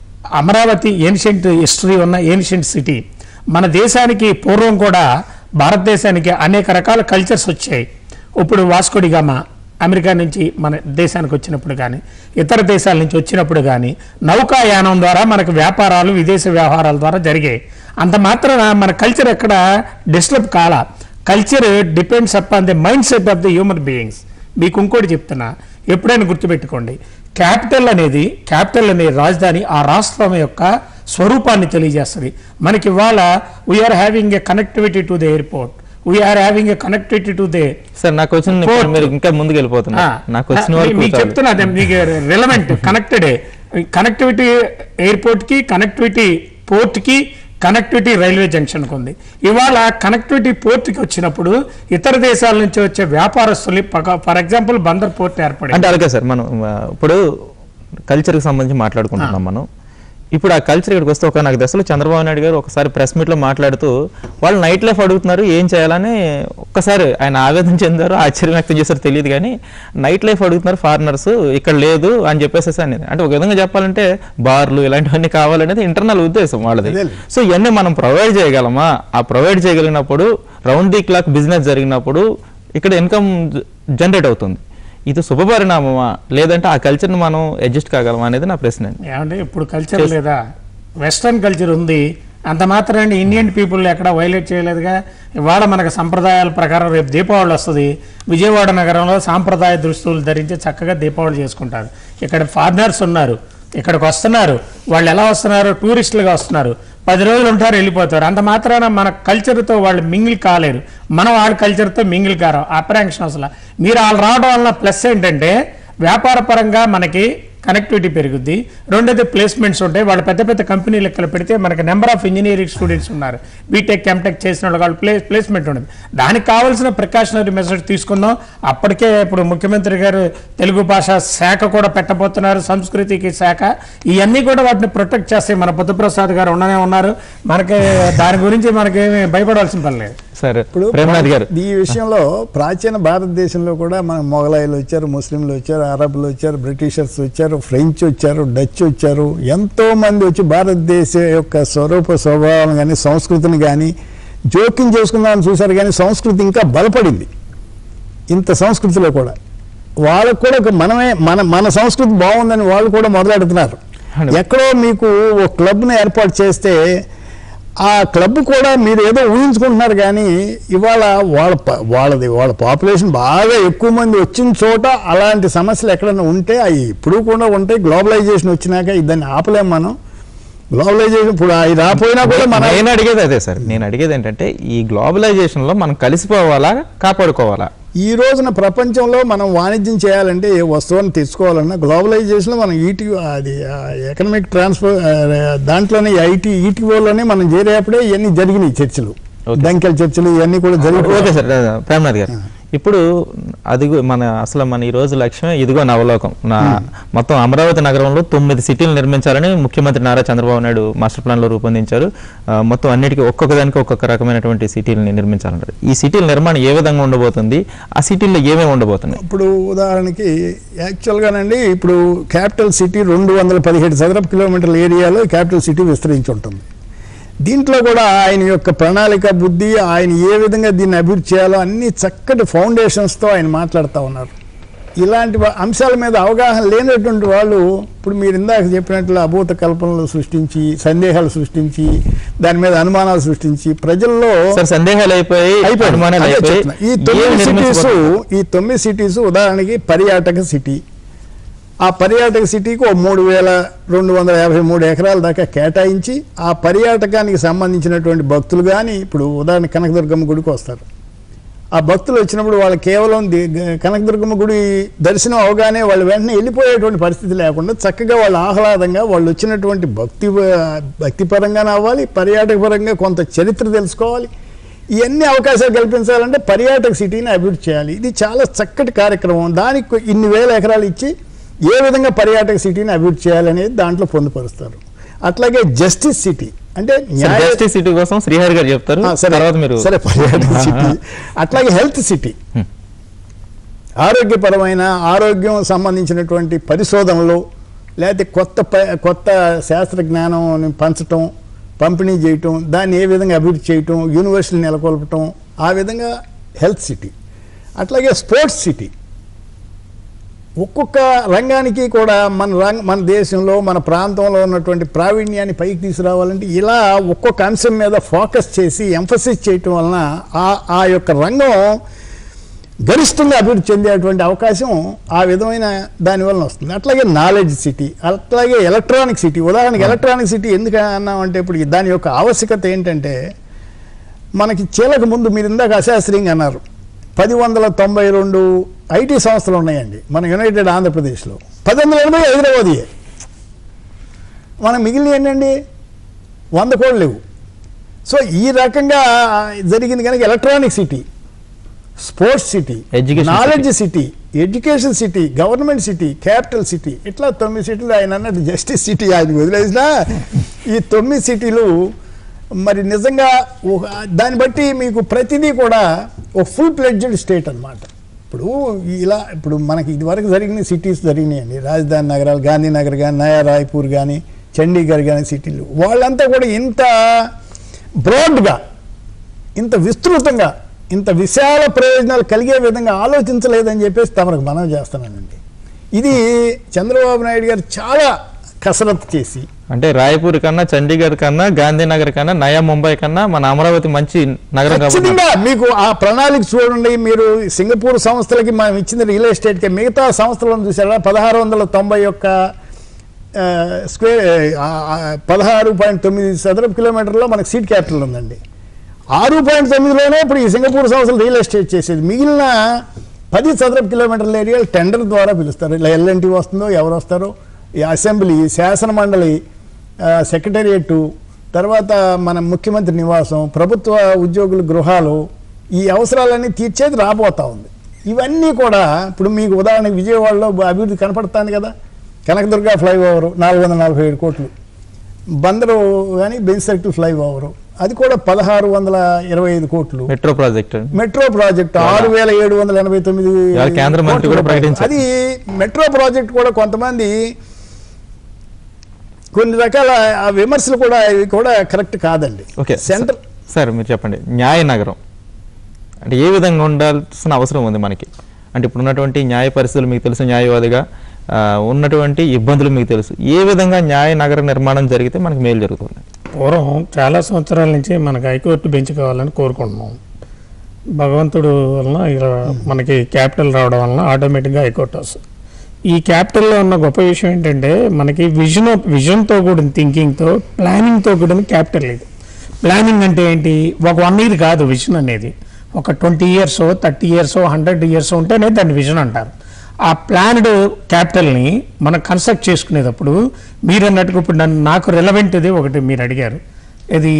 అమరావతి ఏన్షియంట్ హిస్టరీ ఉన్న ఏన్షియంట్ సిటీ మన దేశానికి పూర్వం కూడా భారతదేశానికి అనేక రకాల కల్చర్స్ వచ్చాయి ఇప్పుడు వాస్కోడిగామా అమెరికా నుంచి మన దేశానికి వచ్చినప్పుడు కానీ ఇతర దేశాల నుంచి వచ్చినప్పుడు కానీ నౌకాయానం ద్వారా మనకు వ్యాపారాలు విదేశీ వ్యవహారాల ద్వారా జరిగాయి అంత మాత్రాన మన కల్చర్ ఎక్కడ డిస్టర్బ్ కాల culture depends upon the mindset of the human beings మీకు ఇంకోటి చెప్తున్నా ఎప్పుడైనా గుర్తుపెట్టుకోండి క్యాపిటల్ అనేది క్యాపిటల్ అనే రాజధాని ఆ రాష్ట్రం యొక్క స్వరూపాన్ని తెలియజేస్తుంది మనకి ఇవాళ we're having a connectivity to the airport we're having a connectivity to the sir నాకు వచ్చిన Fourth. మీరు ఇంకా ముందుకు వెళ్ళిపోతున్నారు నాకు వచ్చిన ఆ, వరకు మీకు చాలు. చెప్తున్నా అదే మీకు రిలవెంట్ కనెక్టెడ్ కనెక్టివిటీ ఎయిర్పోర్ట్ కి కనెక్టివిటీ పోర్ట్ కి కనెక్టివిటీ రైల్వే జంక్షన్ కు ఉంది ఇవాళ కనెక్టివిటీ పోర్ట్ కి వచ్చినప్పుడు ఇతర దేశాల నుంచి వచ్చే వ్యాపారస్తులు ఫర్ ఎగ్జాంపుల్ బందర్ పోర్ట్ ఏర్పడింది అంటే అలాగే సార్ మనం ఆ, ఇప్పుడు కల్చర్కి సంబంధించి మాట్లాడుకుంటున్నాం మనం ఇప్పుడు ఆ కల్చర్ ఇక్కడికి వస్తే ఒక నాకు దశలో చంద్రబాబు నాయుడు గారు ఒకసారి ప్రెస్ మీట్లో మాట్లాడుతూ వాళ్ళు నైట్ లైఫ్ అడుగుతున్నారు ఏం చేయాలని ఒక్కసారి ఆయన ఆవేదన చెందారు ఆశ్చర్యం వ్యక్తం చేశారు తెలియదు కానీ నైట్ లైఫ్ అడుగుతున్నారు ఫారినర్స్ ఇక్కడ లేదు అని చెప్పేసి అనేది అంటే ఒక విధంగా చెప్పాలంటే బార్లు ఇలాంటివన్నీ కావాలనేది ఇంటర్నల్ ఉద్దేశం వాళ్ళది అదేలే. సో ఇవన్నీ మనం ప్రొవైడ్ చేయగలమా ఆ ప్రొవైడ్ చేయగలిగినప్పుడు రౌండ్ ది క్లాక్ బిజినెస్ జరిగినప్పుడు ఇక్కడ ఇన్కమ్ జనరేట్ అవుతుంది ఇది శుభపరిణామమా లేదంటే ఆ కల్చర్ని మనం అడ్జస్ట్ కాగలమా అనేది నా ప్రశ్న అండి ఏమంటే ఇప్పుడు కల్చర్ లేదా వెస్ట్రన్ కల్చర్ ఉంది అంత మాత్రాన్ని ఇండియన్ పీపుల్ ఎక్కడ వైలేట్ చేయలేదుగా ఇవాళ మనకు సంప్రదాయాల ప్రకారం రేపు దీపావళి వస్తుంది విజయవాడ నగరంలో సాంప్రదాయ దుస్తులు ధరించి చక్కగా దీపావళి చేసుకుంటారు ఇక్కడ ఫారినర్స్ ఉన్నారు ఇక్కడికి వస్తున్నారు వాళ్ళు ఎలా వస్తున్నారు టూరిస్టులుగా వస్తున్నారు పది రోజులు ఉంటారు వెళ్ళిపోతారు అంత మాత్రాన మన కల్చర్తో వాళ్ళు మింగిల్ కాలేరు మనం వాళ్ళ కల్చర్తో మింగిల్ కారు అప్రాంక్షన్ అసలు మీరు వాళ్ళు రావడం వల్ల ప్లస్ ఏంటంటే వ్యాపార పరంగా మనకి కనెక్టివిటీ పెరుగుద్ది రెండోది ప్లేస్మెంట్స్ ఉంటాయి వాళ్ళు పెద్ద పెద్ద కంపెనీలు ఇక్కడ పెడితే మనకి నెంబర్ ఆఫ్ ఇంజనీరింగ్ స్టూడెంట్స్ ఉన్నారు బీటెక్ ఎంటెక్ చేసిన వాళ్ళు వాళ్ళు ప్లే ప్లేస్మెంట్ ఉండదు దానికి కావాల్సిన ప్రికాషనరీ మెజర్స్ తీసుకుందాం అప్పటికే ఇప్పుడు ముఖ్యమంత్రి గారు తెలుగు భాష శాఖ కూడా పెట్టబోతున్నారు సంస్కృతికి శాఖ ఇవన్నీ కూడా వాటిని ప్రొటెక్ట్ చేస్తాయి మన బుద్ధప్రసాద్ గారు ఉండనే ఉన్నారు మనకి దాని గురించి మనకేమి భయపడాల్సిన పని లేదు సార్ ఇప్పుడు ప్రేమనాథ్ గారు ఈ విషయంలో ప్రాచీన భారతదేశంలో కూడా మన మొఘలాయిలు వచ్చారు ముస్లింలు వచ్చారు అరబులు వచ్చారు బ్రిటిషర్స్ వచ్చారు ఫ్రెంచ్ వచ్చారు డచ్ వచ్చారు ఎంతో మంది వచ్చి భారతదేశ యొక్క స్వరూప స్వభావం కానీ సంస్కృతిని కానీ జోక్యం చేసుకుందామని చూశారు కానీ సంస్కృతి ఇంకా బలపడింది ఇంత సంస్కృతిలో కూడా వాళ్ళకు కూడా ఒక మనమే మన మన సంస్కృతి బాగుందని వాళ్ళు కూడా మొదలెడుతున్నారు ఎక్కడో మీకు ఒక క్లబ్ను ఏర్పాటు చేస్తే ఆ క్లబ్ కూడా మీరు ఏదో ఊహించుకుంటున్నారు కానీ ఇవాళ వాళ్ళ ప- వాళ్ళది వాళ్ళ పాపులేషన్ బాగా ఎక్కువ మంది వచ్చిన చోట అలాంటి సమస్యలు ఎక్కడైనా ఉంటే అవి ఇప్పుడు కూడా ఉంటాయి గ్లోబలైజేషన్ వచ్చినాక దాన్ని ఆపలేం మనం గ్లోబలైజేషన్ ఇప్పుడు అది రాపోయినా కూడా మన నేను అడిగేది అదే సార్ నేను అడిగేది ఏంటంటే ఈ గ్లోబలైజేషన్ లో మనం కలిసిపోవాలా కాపాడుకోవాలా ఈ రోజున ప్రపంచంలో మనం వాణిజ్యం చేయాలంటే ఏ వస్తువుని తెచ్చుకోవాలన్నా గ్లోబలైజేషన్లో మనం ఈటీ అది ఎకనామిక్ ట్రాన్స్ఫర్ దాంట్లోనే ఐటీ ఈటీఓలోనే మనం చేరేటప్పుడే ఇవన్నీ జరిగినాయి చర్చలు Okay. డంకెల్ చర్చలు ఇవన్నీ కూడా ఓకే జరిగిపోతాయి సార్ ప్రేమనాథ్ గారు ఇప్పుడు అది మన అసలు మన ఈ రోజు లక్ష్యం ఇదిగో నవలోకం నా మొత్తం అమరావతి నగరంలో తొమ్మిది సిటీలు నిర్మించాలని ముఖ్యమంత్రి నారా చంద్రబాబు నాయుడు మాస్టర్ ప్లాన్ లో రూపొందించారు ఆ, మొత్తం అన్నిటికీ ఒక్కొక్క దానికి ఒక్కొక్క రకమైనటువంటి సిటీలని నిర్మించాలన్నారు ఈ సిటీల నిర్మాణం ఏ విధంగా ఉండబోతుంది ఆ సిటీల్లో ఏమేమి ఉండబోతున్నాయి ఇప్పుడు ఉదాహరణకి యాక్చువల్గానండి ఇప్పుడు క్యాపిటల్ సిటీ రెండు వందల పదిహేడు చదరపు కిలోమీటర్ల ఏరియాలో క్యాపిటల్ సిటీ విస్తరించి ఉంటుంది దీంట్లో కూడా ఆయన యొక్క ప్రణాళిక బుద్ధి ఆయన ఏ విధంగా దీన్ని అభివృద్ధి చేయాలో అన్ని చక్కటి ఫౌండేషన్స్తో ఆయన మాట్లాడుతూ ఉన్నారు ఇలాంటి వా- అంశాల మీద అవగాహన లేనటువంటి వాళ్ళు ఇప్పుడు మీరు ఇందాక చెప్పినట్లు అభూత కల్పనలు సృష్టించి సందేహాలు సృష్టించి దాని మీద అనుమానాలు సృష్టించి ప్రజల్లో సార్ సందేహాలు అయిపోయి అయిపోయింది. అనుమానాలు అదే అయిపోయి చెప్తున్నా. ఈ ఏమి తొమ్మిది సిటీస్ నిర్మించబోతున్నారు? ఈ తొమ్మిది సిటీస్ ఉదాహరణకి పర్యాటక సిటీ ఆ పర్యాటక సిటీకి ఓ మూడు వేల రెండు వందల యాభై మూడు ఎకరాల దాకా కేటాయించి ఆ పర్యాటకానికి సంబంధించినటువంటి భక్తులు కానీ ఇప్పుడు ఉదాహరణ కనకదుర్గమ్మ గుడికి వస్తారు ఆ భక్తులు వచ్చినప్పుడు వాళ్ళు కేవలం ది- గ- కనకదుర్గమ్మ గుడి దర్శనం అవగానే వాళ్ళు వెంటనే వెళ్ళిపోయేటువంటి పరిస్థితి లేకుండా చక్కగా వాళ్ళు ఆహ్లాదంగా వాళ్ళు వచ్చినటువంటి భక్తి భక్తిపరంగానే అవ్వాలి పర్యాటక పరంగా కొంత చరిత్ర తెలుసుకోవాలి ఇవన్నీ అవకాశాలు కల్పించాలంటే పర్యాటక సిటీని అభివృద్ధి చేయాలి ఇది చాలా చక్కటి కార్యక్రమం దానికి ఇన్ని వేల ఎకరాలు ఇచ్చి ఏ విధంగా పర్యాటక సిటీని అభివృద్ధి చేయాలనేది దాంట్లో పొందుపరుస్తారు అట్లాగే జస్టిస్ సిటీ అంటే సార్, న్యాయ జస్టిస్ సిటీ కోసం శ్రీహరి గారు చెప్తారు ఆ, సరే తర్వాత మీరు సరే పర్యాటక సిటీ అట్లాగే హెల్త్ సిటీ ఆరోగ్యపరమైన ఆరోగ్యం సంబంధించినటువంటి పరిశోధనలు లేకపోతే కొత్త ప- కొత్త శాస్త్ర జ్ఞానం పంచటం పంపిణీ చేయటం దాన్ని ఏ విధంగా అభివృద్ధి చేయటం యూనివర్సిటీని నెలకొల్పటం ఆ విధంగా హెల్త్ సిటీ అట్లాగే స్పోర్ట్స్ సిటీ ఒక్కొక్క రంగానికి కూడా మన రంగ మన దేశంలో మన ప్రాంతంలో ఉన్నటువంటి ప్రావీణ్యాన్ని పైకి తీసుకురావాలంటే ఇలా ఒక్కొక్క అంశం మీద ఫోకస్ చేసి ఎంఫసిస్ చేయటం వలన ఆ ఆ యొక్క రంగం గరిష్టంగా అభివృద్ధి చెందేటువంటి అవకాశం ఆ విధమైన దాని వలన వస్తుంది అట్లాగే నాలెడ్జ్ సిటీ అట్లాగే ఎలక్ట్రానిక్ సిటీ ఉదాహరణకి ఎలక్ట్రానిక్ సిటీ ఎందుకు అన్నామంటే ఇప్పుడు దాని యొక్క ఆవశ్యకత ఏంటంటే మనకి చీలకు ముందు మీరు ఇందాక అశాస్త్రీయంగా అన్నారు పది వందల తొంభై రెండు ఐటీ సంస్థలు ఉన్నాయండి మన యునైటెడ్ ఆంధ్రప్రదేశ్లో పది వందల ఎనభై హైదరాబాద్ మన మిగిలిన ఏంటండి వంద కోట్లు లేవు సో ఈ రకంగా జరిగింది కనుక electronic city sports city Education knowledge city education city government city capital city ఇట్లా తొమ్మిది సిటీలు ఆయన అన్నట్టు జస్టిస్ సిటీ ఆయన వదిలేసిన ఈ తొమ్మిది సిటీలు మరి నిజంగా ఒక- దాన్ని బట్టి మీకు ప్రతిదీ కూడా ఒక ఫుల్ ప్లెడ్జెడ్ స్టేట్ అన్నమాట ఇప్పుడు ఇలా ఇప్పుడు మనకి ఇదివరకు జరిగిన సిటీస్ జరిగినాయండి రాజధాని నగరాలు గాంధీనగర్ కానీ నయా రాయ్పూర్ కానీ చండీగఢ్ కానీ సిటీలు వాళ్ళంతా కూడా ఇంత బ్రాడ్గా ఇంత విస్తృతంగా ఇంత విశాల ప్రయోజనాలు కలిగే విధంగా ఆలోచించలేదని చెప్పేసి తమకు మనం చేస్తున్నానండి ఇది చంద్రబాబు నాయుడు గారు చాలా కసరత్తు చేసి అంటే రాయపూర్ కన్నా చండీగఢ్ కన్నా గాంధీనగర్ కన్నా నయా ముంబై కన్నా మన అమరావతి మంచి నగరం కాబట్టి ఖచ్చితంగా మీకు ఆ ప్రణాళిక చూడండి మీరు సింగపూర్ సంస్థలకి మనం ఇచ్చిన రియల్ ఎస్టేట్కి మిగతా సంస్థలను చూసారా పదహారు వందల తొంభై ఒక్క ఆ, స్క్వేర్ ఆ, ఆ, పదహారు పాయింట్ తొమ్మిది చదరపు కిలోమీటర్లో మనకి సీట్ క్యాపిటల్ ఉందండి ఆరు పాయింట్ తొమ్మిదిలోనే ఇప్పుడు ఈ సింగపూర్ సంస్థలు రియల్ ఎస్టేట్ చేసేది మిగిలిన పది చదరపు కిలోమీటర్ల ఏరియాలు టెండర్ ద్వారా పిలుస్తారు ఇలా ఎల్ఎన్టీ వస్తుందో ఎవరు వస్తారో ఈ అసెంబ్లీ శాసన మండలి సెక్రటేరియట్ తర్వాత మన ముఖ్యమంత్రి నివాసం ప్రభుత్వ ఉద్యోగుల గృహాలు ఈ అవసరాలన్నీ తీర్చేది రాబోతా ఉంది ఇవన్నీ కూడా ఇప్పుడు మీకు ఉదాహరణకి విజయవాడలో అభివృద్ధి కనపడుతుంది కదా కనకదుర్గ ఫ్లైఓవర్ నాలుగు వందల నలభై ఏడు కోట్లు బందరు కానీ బెంచ్ సర్కిల్ ఫ్లైఓవర్ అది కూడా పదహారు వందల ఇరవై ఐదు కోట్లు మెట్రో ప్రాజెక్ట్ మెట్రో ప్రాజెక్ట్ ఆరు వేల ఏడు వందల ఎనభై తొమ్మిది ఇవాళ కేంద్ర మంత్రి కోట్ల కూడా రూపాయలు. ప్రకటించారు. అది మెట్రో ప్రాజెక్ట్ కూడా కొంతమంది కొన్ని రకాల ఆ విమర్శలు కూడా ఇవి కూడా కరెక్ట్ కాదండి ఓకే సెంటర్ సార్ మీరు చెప్పండి న్యాయ నగరం అంటే ఏ విధంగా ఉండాల్సిన అవసరం ఉంది మనకి అంటే ఇప్పుడు ఉన్నటువంటి న్యాయ పరిస్థితులు మీకు తెలుసు న్యాయవాదిగా ఆ, ఉన్నటువంటి ఇబ్బందులు మీకు తెలుసు ఏ విధంగా న్యాయ నగర నిర్మాణం జరిగితే మనకి మేలు జరుగుతుంది పూర్వం చాలా సంవత్సరాల నుంచి మనకి హైకోర్టు బెంచ్ కావాలని కోరుకుంటున్నాం భగవంతుడు వలన ఇలా మనకి క్యాపిటల్ రావడం వలన ఆటోమేటిక్గా హైకోర్టు వస్తుంది ఈ క్యాపిటల్లో ఉన్న గొప్ప విషయం ఏంటంటే మనకి విజన్ విజన్తో కూడిన థింకింగ్తో ప్లానింగ్తో కూడిన క్యాపిటల్ ఇది ప్లానింగ్ అంటే ఏంటి ఒక వన్ ఇయర్ కాదు విజన్ అనేది ఒక twenty years thirty years hundred years ఉంటేనే దాన్ని విజన్ అంటారు ఆ ప్లాన్డ్ క్యాపిటల్ని మనం కన్స్ట్రక్ట్ చేసుకునేటప్పుడు మీరు అన్నట్టుగా ఇప్పుడు నన్ను నాకు రిలవెంట్ ఇది ఒకటి మీరు అడిగారు ఇది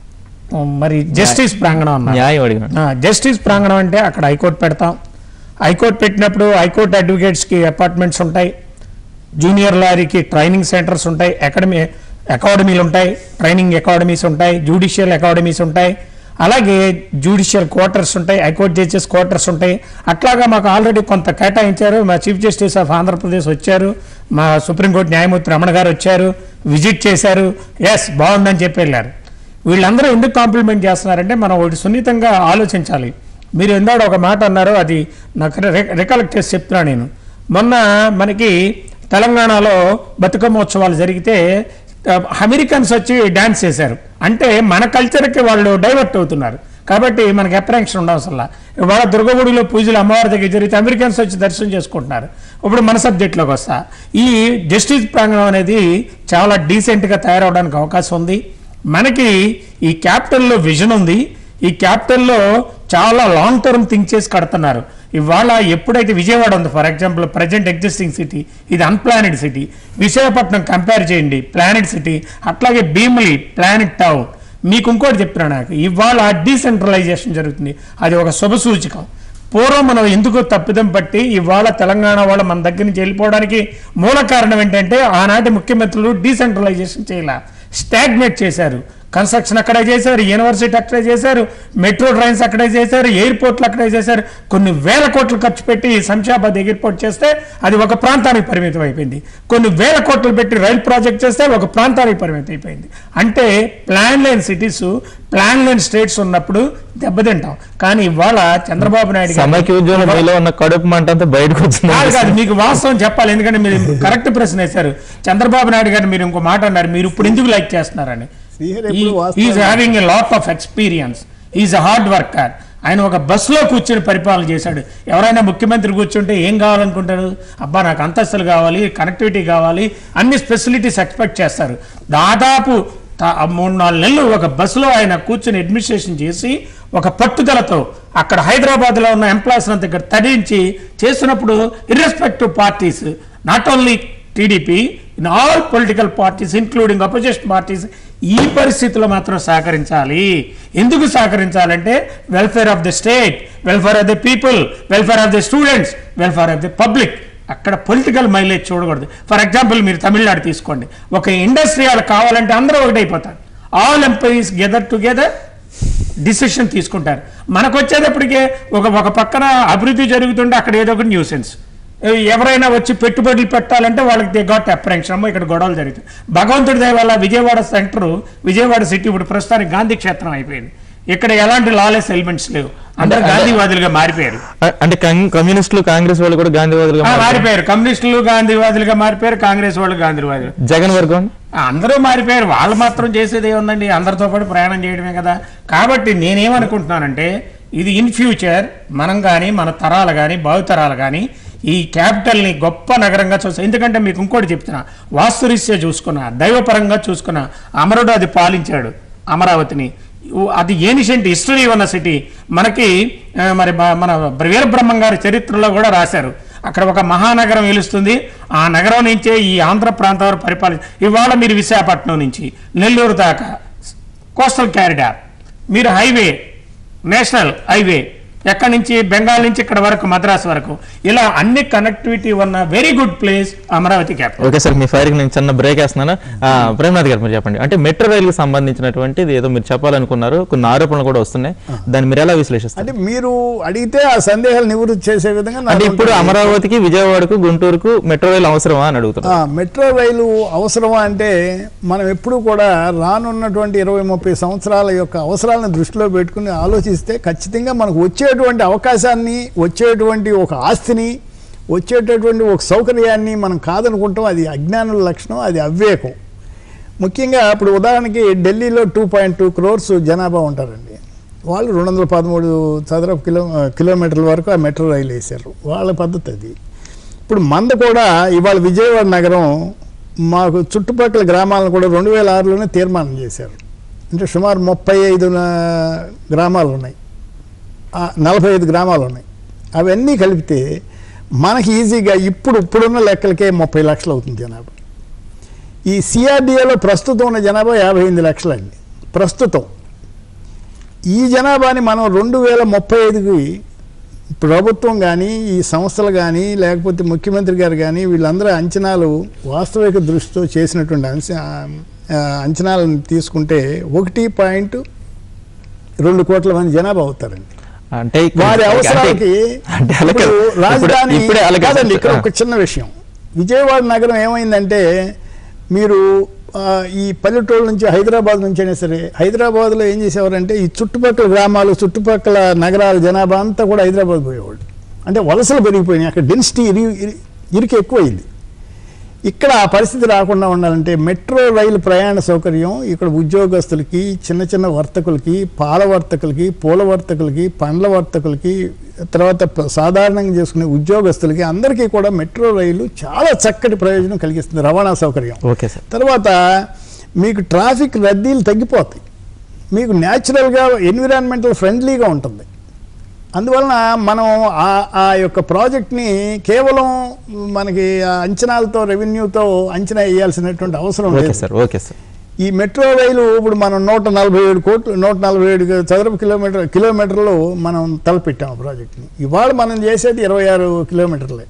ఉమ్, మరి జస్టిస్ ప్రాంగణం అన్నారు న్యాయం అడిగినాడు ఆ, జస్టిస్ ప్రాంగణం అంటే అక్కడ హైకోర్టు పెడతాం హైకోర్టు పెట్టినప్పుడు హైకోర్టు అడ్వకేట్స్కి అపార్ట్మెంట్స్ ఉంటాయి జూనియర్ లారీకి ట్రైనింగ్ సెంటర్స్ ఉంటాయి అకాడమీ అకాడమీలు ఉంటాయి ట్రైనింగ్ అకాడమీస్ ఉంటాయి జ్యుడిషియల్ అకాడమీస్ ఉంటాయి అలాగే జ్యుడిషియల్ క్వార్టర్స్ ఉంటాయి హైకోర్టు జడ్జెస్ క్వార్టర్స్ ఉంటాయి అట్లాగా మాకు ఆల్రెడీ కొంత కేటాయించారు మా చీఫ్ జస్టిస్ ఆఫ్ ఆంధ్రప్రదేశ్ వచ్చారు మా సుప్రీంకోర్టు న్యాయమూర్తి రమణ గారు వచ్చారు విజిట్ చేశారు ఎస్ బాగుందని చెప్పి వెళ్ళారు వీళ్ళందరూ ఎందుకు కాంప్లిమెంట్ చేస్తున్నారంటే మనం ఒకటి సున్నితంగా ఆలోచించాలి మీరు ఎందాడు ఒక మాట అన్నారు అది నాకు రికలెక్ట్ చేసి చెప్తున్నా నేను మొన్న మనకి తెలంగాణలో బతుకమ్మ ఉత్సవాలు జరిగితే ఆ, అమెరికన్స్ వచ్చి డ్యాన్స్ చేశారు అంటే మన కల్చర్కి వాళ్ళు డైవర్ట్ అవుతున్నారు కాబట్టి మనకి అప్రాక్షన్ ఉండవసల్లా వాళ్ళ దుర్గగుడిలో పూజలు అమ్మవారి దగ్గర జరిగితే అమెరికన్స్ వచ్చి దర్శనం చేసుకుంటున్నారు ఇప్పుడు మన సబ్జెక్ట్లోకి వస్తా ఈ జస్టిస్ ప్రాంగణం అనేది చాలా డీసెంట్గా తయారవడానికి అవకాశం ఉంది మనకి ఈ క్యాపిటల్లో విజన్ ఉంది ఈ క్యాపిటల్లో చాలా లాంగ్ టర్మ్ థింక్ చేసి కడుతున్నారు ఇవాళ ఎప్పుడైతే విజయవాడ ఉంది for example present existing city ఇది అన్ప్లానెడ్ సిటీ విశాఖపట్నం కంపేర్ చేయండి ప్లానెడ్ సిటీ అట్లాగే భీమిలి ప్లానెడ్ టౌన్ మీకు ఇంకోటి చెప్తున్నాను నాకు ఇవాళ డీసెంట్రలైజేషన్ జరుగుతుంది అది ఒక శుభ సూచకం పూర్వం మనం ఎందుకు తప్పిదం పట్టి ఇవాళ తెలంగాణ వాళ్ళు మన దగ్గర నుంచి వెళ్ళిపోవడానికి మూల కారణం ఏంటంటే ఆనాటి ముఖ్యమంత్రులు డీసెంట్రలైజేషన్ చేయాల స్టాగ్నేట్ చేశారు కన్స్ట్రక్షన్ అక్కడే చేశారు యూనివర్సిటీ అక్కడే చేశారు మెట్రో ట్రైన్స్ అక్కడే చేశారు ఎయిర్పోర్ట్లు అక్కడే చేశారు కొన్ని వేల కోట్లు ఖర్చు పెట్టి శంషాబాద్ ఎయిర్పోర్ట్ చేస్తే అది ఒక ప్రాంతానికి పరిమితం అయిపోయింది కొన్ని వేల కోట్లు పెట్టి రైల్ ప్రాజెక్ట్ చేస్తే ఒక ప్రాంతానికి పరిమితం అయిపోయింది అంటే ప్లాన్ లేని సిటీస్ ప్లాన్ లేని స్టేట్స్ ఉన్నప్పుడు దెబ్బతింటాం కానీ ఇవాళ చంద్రబాబు నాయుడు గారు- సమైక్య ఉద్యోగం మీలో ఉన్న కడుపు మంట అంతా బయటకు కాదు వచ్చింది కాదు మీకు వాస్తవం చెప్పాలి ఎందుకంటే మీరు కరెక్ట్ ప్రశ్న వేశారు చంద్రబాబు నాయుడు గారు మీరు ఇంకో మాట అన్నారు మీరు ఇప్పుడు ఎందుకు లైక్ చేస్తున్నారని శ్రీహరి ఎప్పుడు వాస్తవం is having a lot of experience is a hard worker ఆయన ఒక బస్సులో కూర్చొని పరిపాలన చేశాడు ఎవరైనా ముఖ్యమంత్రి కూర్చుంటే ఏం కావాలనుకుంటారు అబ్బా నాకు అంతస్తులు కావాలి కనెక్టివిటీ కావాలి అన్ని ఫెసిలిటీస్ ఎక్స్పెక్ట్ చేస్తారు దాదాపు తా- మూడు నాలుగు నెలలు ఒక బస్సులో ఆయన కూర్చొని అడ్మినిస్ట్రేషన్ చేసి ఒక పట్టుదలతో అక్కడ హైదరాబాద్లో ఉన్న ఎంప్లాయీస్ దగ్గర తడించి చేస్తున్నప్పుడు irrespective parties not only TDP in all political parties including opposition parties ఈ పరిస్థితిలో మాత్రం సహకరించాలి ఎందుకు సహకరించాలంటే welfare of the state welfare of the people welfare of the students welfare of the public అక్కడ పొలిటికల్ మైలేజ్ చూడకూడదు ఫర్ ఎగ్జాంపుల్ మీరు తమిళనాడు తీసుకోండి ఒక ఇండస్ట్రీ వాళ్ళు కావాలంటే అందరూ ఒకటైపోతారు all employees gather together decision తీసుకుంటారు మనకు వచ్చేటప్పటికే ఒక ఒక పక్కన అభివృద్ధి జరుగుతుంటే అక్కడ ఏదో ఒక న్యూసెన్స్ ఎవరైనా వచ్చి పెట్టుబడులు పెట్టాలంటే వాళ్ళకి దే గాట్ అప్రెన్షన్ ఇక్కడ గొడవలు జరుగుతాయి భగవంతుడి దయ వల్ల విజయవాడ సెంటర్ విజయవాడ సిటీ ఇప్పుడు ప్రస్తుతానికి గాంధీ క్షేత్రం అయిపోయింది ఇక్కడ ఎలాంటి లాలెస్ ఎలిమెంట్స్ లేవు అందరూ గాంధీవాదులుగా మారిపోయారు అ- అంటే కం- కమ్యూనిస్టులు కాంగ్రెస్ వాళ్ళు కూడా గాంధీవాదులుగా ఆ, మారారు. మారిపోయారు కమ్యూనిస్టులు గాంధీవాదులుగా మారిపోయారు కాంగ్రెస్ వాళ్ళు గాంధీవాదులు జగన్ వర్గం అందరూ మారిపోయారు వాళ్ళు మాత్రం చేసేది ఏముందండి అందరితో పాటు ప్రయాణం చేయడమే కదా కాబట్టి నేనేమనుకుంటున్నానంటే ఇది ఇన్ ఫ్యూచర్ మనం కానీ మన తరాలు కానీ భావితరాలు కానీ ఈ క్యాపిటల్ని గొప్ప నగరంగా చూస్తాం ఎందుకంటే మీకు ఇంకోటి చెప్తున్నా వాస్తురీత్యా చూసుకున్నా దైవపరంగా చూసుకున్నా అమరుడు అది పాలించాడు అమరావతిని ఉ- అది ఏనిషెంట్ హిస్టరీ ఉన్న సిటీ మనకి ఆ, మరి బ- మన వీరబ్రహ్మం గారి చరిత్రలో కూడా రాశారు అక్కడ ఒక మహానగరం వెలుస్తుంది ఆ నగరం నుంచే ఈ ఆంధ్ర ప్రాంతం వరకు పరిపాలన ఇవాళ మీరు విశాఖపట్నం నుంచి నెల్లూరు దాకా కోస్టల్ క్యారిడార్ మీరు హైవే నేషనల్ హైవే ఎక్కడి నుంచి బెంగాల్ నుంచి ఇక్కడ వరకు మద్రాస్ వరకు ఇలా అన్ని కనెక్టివిటీ ఉన్న very good place Amaravati capital okay sir మీ ఫైర్కి నేను చిన్న బ్రేక్ వేస్తున్నాను ఆ, ప్రేమనాథ్ గారు మీరు చెప్పండి అంటే మెట్రో రైలుకి సంబంధించినటువంటిది ఏదో మీరు చెప్పాలనుకున్నారు కొన్ని ఆరోపణలు కూడా వస్తున్నాయి దాన్ని మీరు ఎలా విశ్లేషిస్తారు అంటే మీరు అడిగితే ఆ సందేహాలు నివృత్తి చేసే విధంగా అంటే నాది ఇప్పుడు ఉంటుంది. అమరావతికి విజయవాడకు గుంటూరుకు మెట్రో రైలు అవసరమా అని అడుగుతున్నారు ఆ, మెట్రో రైలు అవసరమా అంటే మనం ఎప్పుడు కూడా రానున్నటువంటి ఇరవై ముప్పై సంవత్సరాల యొక్క అవసరాలను దృష్టిలో పెట్టుకుని ఆలోచిస్తే ఖచ్చితంగా మనకు వచ్చేటువంటి అవకాశాన్ని వచ్చేటువంటి ఒక ఆస్తిని వచ్చేటటువంటి ఒక సౌకర్యాన్ని మనం కాదనుకుంటాం అది అజ్ఞానుల లక్షణం అది అవివేకం ముఖ్యంగా ఇప్పుడు ఉదాహరణకి ఢిల్లీలో టూ పాయింట్ టూ క్రోర్స్ జనాభా ఉంటారండి వాళ్ళు రెండు వందల పదమూడు చదరపు కిలో కిలోమీటర్ల వరకు ఆ మెట్రో రైలు వేశారు వాళ్ళ పద్ధతి అది ఇప్పుడు మంద కూడా ఇవాళ విజయవాడ నగరం మాకు చుట్టుపక్కల గ్రామాలను కూడా రెండు వేల ఆరులోనే తీర్మానం చేశారు అంటే సుమారు ముప్పై ఐదు నా- గ్రామాలు ఉన్నాయి ఆ, నలభై ఐదు గ్రామాలు ఉన్నాయి అవన్నీ కలిపితే మనకి ఈజీగా ఇప్పుడు ఇప్పుడున్న లెక్కలకే ముప్పై లక్షలు అవుతుంది జనాభా ఈ సిఆర్డిఏలో ప్రస్తుతం ఉన్న జనాభా యాభై ఎనిమిది లక్షలండి ప్రస్తుతం ఈ జనాభాని మనం రెండు వేల ముప్పై ఐదుకి ప్రభుత్వం కానీ ఈ సంస్థలు కానీ లేకపోతే ముఖ్యమంత్రి గారు కానీ వీళ్ళందరూ అంచనాలు వాస్తవిక దృష్టితో చేసినటువంటి అంచ ఆ, అంచనాలను తీసుకుంటే ఒకటి పాయింట్ రెండు కోట్ల మంది జనాభా అవుతారండి అంటే ఇక్కడ- వారి అంటే- అవసరాలకి అంటే అలాగే ఇప్పుడు రాజధాని ఇప్పుడు- ఇప్పుడే అలాగే కాదండి ఇక్కడ ఆ. ఒక చిన్న విషయం విజయవాడ నగరం ఏమైందంటే మీరు ఆ, ఈ పల్లెటూళ్ళ నుంచి హైదరాబాద్ నుంచి అయినా సరే హైదరాబాద్లో ఏం చేసేవారంటే ఈ చుట్టుపక్కల గ్రామాలు చుట్టుపక్కల నగరాల జనాభా అంతా కూడా హైదరాబాద్ పోయేవాళ్ళు అంటే వలసలు పెరిగిపోయినాయి అక్కడ డెన్సిటీ ఇరి ఇరి- ఇరికి ఎక్కువైంది ఇక్కడ ఆ పరిస్థితి రాకుండా ఉండాలంటే మెట్రో రైలు ప్రయాణ సౌకర్యం ఇక్కడ ఉద్యోగస్తులకి చిన్న చిన్న వర్తకులకి పాల వర్తకులకి పూల వర్తకులకి పండ్ల వర్తకులకి తర్వాత ప- సాధారణంగా చేసుకునే ఉద్యోగస్తులకి అందరికీ కూడా మెట్రో రైలు చాలా చక్కటి ప్రయోజనం కలిగిస్తుంది రవాణా సౌకర్యం ఓకే సార్ తర్వాత మీకు ట్రాఫిక్ రద్దీలు తగ్గిపోతాయి మీకు న్యాచురల్గా ఎన్విరాన్మెంటల్ ఫ్రెండ్లీగా ఉంటుంది అందువలన మనం ఆ ఆ యొక్క ప్రాజెక్ట్ని కేవలం మనకి ఆ అంచనాలతో రెవెన్యూతో అంచనా వేయాల్సినటువంటి అవసరం ఓకే లేదు సార్ ఓకే సార్ ఈ మెట్రో రైలు ఇప్పుడు మనం నూట నలభై ఏడు కోట్లు నూట నలభై ఏడు చదరపు కిలోమీటర్ కిలోమీటర్లు మనం తలపెట్టాం ఆ ప్రాజెక్ట్ని ఇవాళ మనం చేసేది ఇరవై ఆరు కిలోమీటర్లే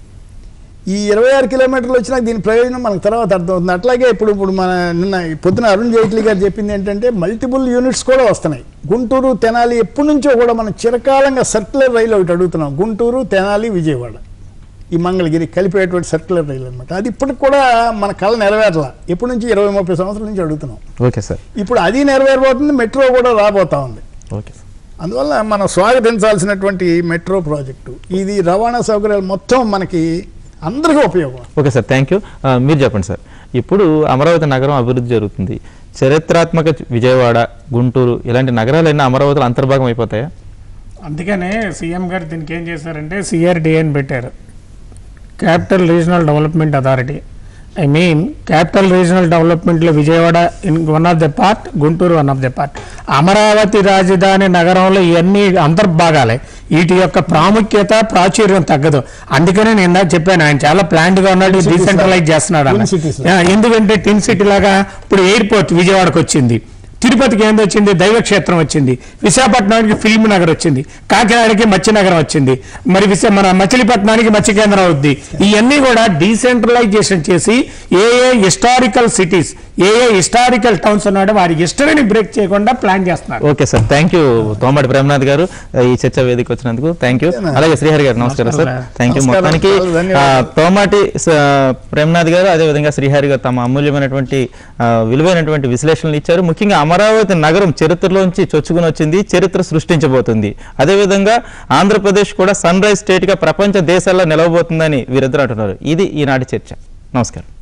ఈ ఇరవై ఆరు కిలోమీటర్లు వచ్చినాక దీని ప్రయోజనం మనకు తర్వాత అర్థమవుతుంది అట్లాగే ఇప్పుడు ఇప్పుడు మన నిన్న ఈ పొద్దున అరుణ్ జైట్లీ గారు చెప్పింది ఏంటంటే మల్టిపుల్ యూనిట్స్ కూడా వస్తున్నాయి గుంటూరు తెనాలి ఎప్పటి నుంచో కూడా మనం చిరకాలంగా సర్క్యులర్ రైలు ఒకటి అడుగుతున్నాం గుంటూరు తెనాలి విజయవాడ ఈ మంగళగిరి కలిపేటువంటి సర్క్యులర్ రైలు అనమాట అది ఇప్పటికి కూడా మన కళ నెరవేరలా ఎప్పటి నుంచి ఇరవై ముప్పై సంవత్సరాల నుంచి అడుగుతున్నాం ఓకే సార్ ఇప్పుడు అది నెరవేరబోతుంది మెట్రో కూడా రాబోతా ఉంది ఓకే సార్ అందువల్ల మనం స్వాగతించాల్సినటువంటి మెట్రో ప్రాజెక్టు ఇది రవాణా సౌకర్యాలు మొత్తం మనకి అందరికీ ఉపయోగం ఓకే సార్ థ్యాంక్ యూ ఆ, మీరు చెప్పండి సార్ ఇప్పుడు అమరావతి నగరం అభివృద్ధి జరుగుతుంది చరిత్రాత్మక విజయవాడ గుంటూరు ఇలాంటి నగరాలన్నీ అమరావతిలో అంతర్భాగం అయిపోతాయా అందుకనే సీఎం గారు దీనికి ఏం చేశారంటే సిఆర్డిఏ అని పెట్టారు capital regional development authority I mean capital regional డెవలప్మెంట్లో Vijayawada in one of the part Guntur one of the part Amaravati రాజధాని నగరంలో ఇవన్నీ అంతర్భాగాలే వీటి యొక్క ప్రాముఖ్యత ప్రాచుర్యం తగ్గదు అందుకనే నేను ఇందాక చెప్పాను ఆయన చాలా ప్లాంట్ గా ఉన్నాడు Tin cities డీసెంట్రలైజ్ చేస్తున్నాడు అన్న. Tin cities. యా, ఎందుకంటే టిన్ సిటీ లాగా ఇప్పుడు ఎయిర్పోర్ట్ విజయవాడకు వచ్చింది తిరుపతికి ఏంది వచ్చింది దైవక్షేత్రం వచ్చింది విశాఖపట్నానికి ఫిల్మ్ నగర్ వచ్చింది కాకినాడకి మత్స్యనగరం వచ్చింది మరి విశా మన మచిలీపట్నానికి మత్స్య కేంద్రం అవుద్ది ఇవన్నీ కూడా డీసెంట్రలైజేషన్ చేసి a a historical cities a a historical towns ఉన్నాడో వారి హిస్టరీని బ్రేక్ చేయకుండా ప్లాన్ చేస్తున్నారు okay sir thank you Tomati Premanath గారు ఈ చర్చ వేదిక వచ్చినందుకు థ్యాంక్ యూ అలాగే శ్రీహరి గారు నమస్కారం సార్ నమస్కారం. థ్యాంక్ యూ నమస్కారం. మొత్తానికి చాలా ధన్యవాదాలు. ఆ, తోమాటి స- ప్రేమనాథ్ గారు అదేవిధంగా శ్రీహరి గారు తమ అమూల్యమైనటువంటి ఆ, విలువైనటువంటి విశ్లేషణలు ఇచ్చారు ముఖ్యంగా అమరావతి నగరం చరిత్రలోంచి చొచ్చుకుని వచ్చింది చరిత్ర సృష్టించబోతుంది అదేవిధంగా ఆంధ్రప్రదేశ్ కూడా సన్ రైజ్ స్టేట్ గా ప్రపంచ దేశాల్లో నిలవబోతుందని వీరిద్దరు అంటున్నారు ఇది ఈనాటి చర్చ నమస్కారం